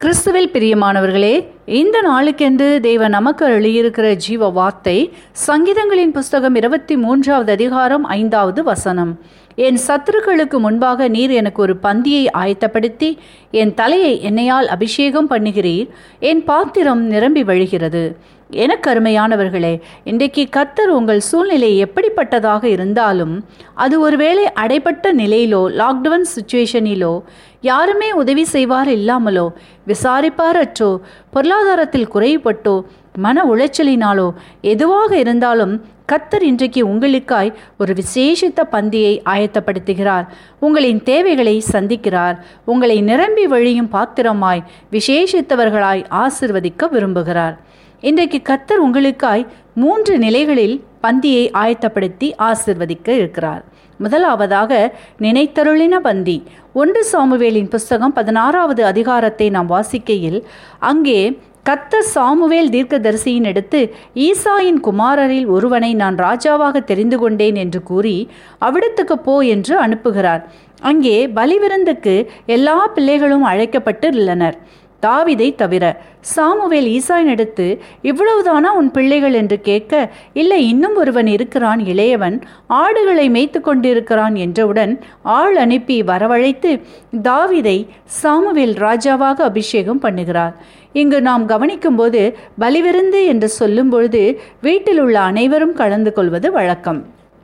கிறிஸ்துவில் பிரியமானவர்களே இந்த நாளுக்கென்று தேவன் நமக்கு அருளியிருக்கிற ஜீவ வார்த்தை சங்கீதங்களின் புஸ்தகம் இருபத்தி மூன்றாவது அதிகாரம் ஐந்தாவது வசனம் என் சத்துருக்களுக்கு முன்பாக நீர் எனக்கு ஒரு பந்தியை ஆயத்தப்படுத்தி என் தலையை எண்ணெயால் அபிஷேகம் பண்ணுகிறீர் என் பாத்திரம் நிரம்பி வழிகிறது எனக்கு அருமையானவர்களே இன்றைக்கு கத்தர் உங்கள் சூழ்நிலை எப்படிப்பட்டதாக இருந்தாலும் அது ஒருவேளை அடைப்பட்ட நிலையிலோ லாக்டவுன் சுச்சுவேஷனிலோ யாருமே உதவி செய்வார் இல்லாமலோ விசாரிப்பாரற்றோ பொருளாதாரத்தில் குறைபட்டோ மன உளைச்சலினாலோ எதுவாக இருந்தாலும் கத்தர் இன்றைக்கு உங்களுக்காய் ஒரு விசேஷித்த பந்தியை ஆயத்தப்படுத்துகிறார் உங்களின் தேவைகளை சந்திக்கிறார் உங்களை நிரம்பி வழியும் பாத்திரமாய் விசேஷித்தவர்களாய் ஆசிர்வதிக்க விரும்புகிறார் இன்றைக்கு கத்தர் உங்களுக்காய் மூன்று நிலைகளில் பந்தியை ஆயத்தப்படுத்தி ஆசிர்வதிக்க இருக்கிறார் முதலாவதாக நினைத்தருளின பந்தி ஒன்று சாமுவேலின் புஸ்தகம் பதினாறாவது அதிகாரத்தை நாம் வாசிக்கையில் அங்கே கத்தர் சாமுவேல் தீர்க்கதரிசியின் எடுத்து ஈசாயின் குமாரரில் ஒருவனை நான் ராஜாவாக தெரிந்து கொண்டேன் என்று கூறி அவிடத்துக்கு போ என்று அனுப்புகிறார் அங்கே பலிவிருந்துக்கு எல்லா பிள்ளைகளும் அழைக்கப்பட்டு உள்ளனர் தாவிதை தவிர சாமுவேல் ஈசாயின் எடுத்து இவ்வளவுதானா உன் பிள்ளைகள் என்று கேட்க இல்லை இன்னும் ஒருவன் இருக்கிறான் இளையவன் ஆடுகளை மேய்த்து கொண்டிருக்கிறான் என்றவுடன் ஆள் அனுப்பி வரவழைத்து தாவிதை சாமுவேல் ராஜாவாக அபிஷேகம் பண்ணுகிறார் இங்கு நாம் கவனிக்கும்போது பலிவிருந்து என்று சொல்லும் பொழுது வீட்டில் உள்ள அனைவரும் கலந்து கொள்வது வழக்கம்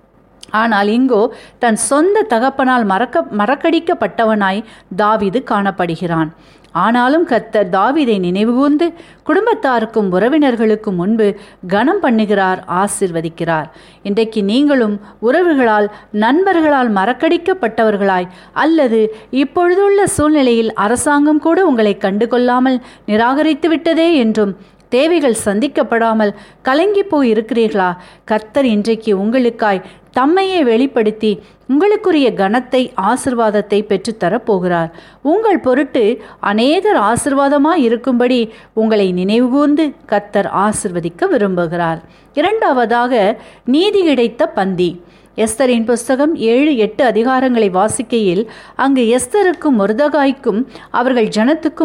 ஆனால் இங்கோ தன் சொந்த தகப்பனால் மறக்க மறக்கடிக்கப்பட்டவனாய் தாவிது காணப்படுகிறான் ஆனாலும் கத்தர் தாவிதை நினைவுகூர்ந்து குடும்பத்தாருக்கும் உறவினர்களுக்கும் முன்பு கனம் பண்ணுகிறார் ஆசிர்வதிக்கிறார் இன்றைக்கு நீங்களும் உறவுகளால் நண்பர்களால் மறக்கடிக்கப்பட்டவர்களாய் அல்லது இப்பொழுதுள்ள சூழ்நிலையில் அரசாங்கம் கூட உங்களை கண்டுகொள்ளாமல் நிராகரித்து விட்டதே என்றும் தேவைகள் சந்திக்கப்படாமல் கலங்கி போய் இருக்கிறீர்களா கர்த்தர் இன்றைக்கு உங்களுக்காய் தம்மையே வெளிப்படுத்தி உங்களுக்குரிய கனத்தை ஆசிர்வாதத்தை பெற்றுத்தரப் போகிறார் உங்கள் பொருட்டு அநேகர் ஆசிர்வாதமாய் இருக்கும்படி உங்களை நினைவுகூர்ந்து கர்த்தர் ஆசிர்வதிக்க விரும்புகிறார் இரண்டாவதாக நீதி கிடைத்த பந்தி எஸ்தரின் புஸ்தகம் ஏழு எட்டு அதிகாரங்களை வாசிக்கையில் அங்கு எஸ்தருக்கும் முருதகாய்க்கும் அவர்கள் ஜனத்துக்கும்